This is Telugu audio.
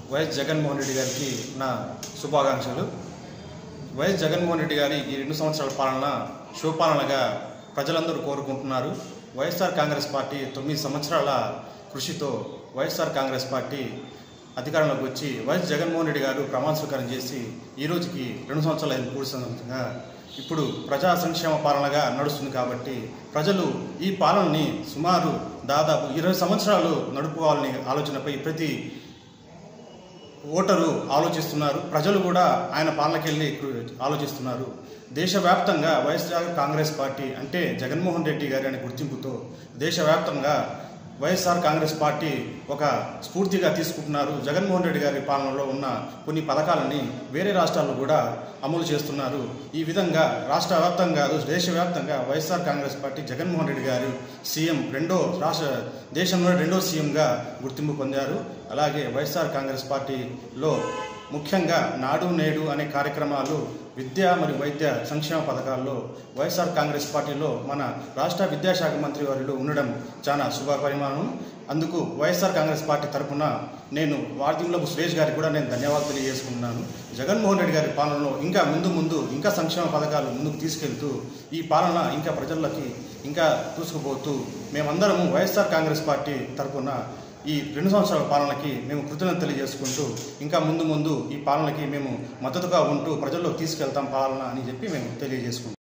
వైఎస్ జగన్మోహన్ రెడ్డి గారికి నా శుభాకాంక్షలు వైఎస్ జగన్మోహన్ రెడ్డి గారి ఈ రెండు సంవత్సరాల పాలన శుభపాలనగా ప్రజలందరూ కోరుకుంటున్నారు వైఎస్ఆర్ కాంగ్రెస్ పార్టీ తొమ్మిది సంవత్సరాల కృషితో వైఎస్ఆర్ కాంగ్రెస్ పార్టీ అధికారంలోకి వచ్చి వైఎస్ జగన్మోహన్ రెడ్డి గారు ప్రమాణ స్వీకారం చేసి ఈ రోజుకి రెండు సంవత్సరాలు అయిన పూర్తి సందర్భంగా ఇప్పుడు ప్రజా సంక్షేమ పాలనగా నడుస్తుంది కాబట్టి ప్రజలు ఈ పాలనని సుమారు దాదాపు ఇరవై సంవత్సరాలు నడుపుకోవాలని ఆలోచనపై ప్రతి ఓటరు ఆలోచిస్తున్నారు ప్రజలు కూడా ఆయన పాలనకెళ్ళి ఆలోచిస్తున్నారు దేశవ్యాప్తంగా వైఎస్ఆర్ కాంగ్రెస్ పార్టీ అంటే జగన్మోహన్ రెడ్డి గారి అనే గుర్తింపుతో దేశవ్యాప్తంగా వైఎస్ఆర్ కాంగ్రెస్ పార్టీ ఒక స్ఫూర్తిగా తీసుకుంటున్నారు జగన్మోహన్ రెడ్డి గారి పాలనలో ఉన్న కొన్ని పథకాలని వేరే రాష్ట్రాల్లో కూడా అమలు చేస్తున్నారు ఈ విధంగా రాష్ట్ర వ్యాప్తంగా కాదు దేశవ్యాప్తంగా వైఎస్ఆర్ కాంగ్రెస్ పార్టీ జగన్మోహన్ రెడ్డి గారు సీఎం రెండో రాష్ట్ర దేశంలో రెండో సీఎంగా గుర్తింపు పొందారు అలాగే వైఎస్ఆర్ కాంగ్రెస్ పార్టీలో ముఖ్యంగా నాడు నేడు అనే కార్యక్రమాలు విద్య మరియు వైద్య సంక్షేమ పథకాల్లో వైఎస్ఆర్ కాంగ్రెస్ పార్టీలో మన రాష్ట్ర విద్యాశాఖ మంత్రి వారిలో ఉండడం చాలా శుభ పరిమాణం అందుకు వైఎస్ఆర్ కాంగ్రెస్ పార్టీ తరఫున నేను వార్తీంలో సురేష్ గారికి కూడా నేను ధన్యవాదాలు తెలియజేసుకుంటున్నాను జగన్మోహన్ రెడ్డి గారి పాలనలో ఇంకా ముందు ముందు ఇంకా సంక్షేమ పథకాలు ముందుకు తీసుకెళ్తూ ఈ పాలన ఇంకా ప్రజలకి ఇంకా దూసుకుపోతూ మేమందరము వైఎస్ఆర్ కాంగ్రెస్ పార్టీ తరఫున ఈ రెండు సంవత్సరాల పాలనకి మేము కృతజ్ఞత తెలియజేసుకుంటూ ఇంకా ముందు ముందు ఈ పాలనకి మేము మద్దతుగా ఉంటూ ప్రజల్లోకి తీసుకెళ్తాం పాలన అని చెప్పి మేము తెలియజేసుకుంటాం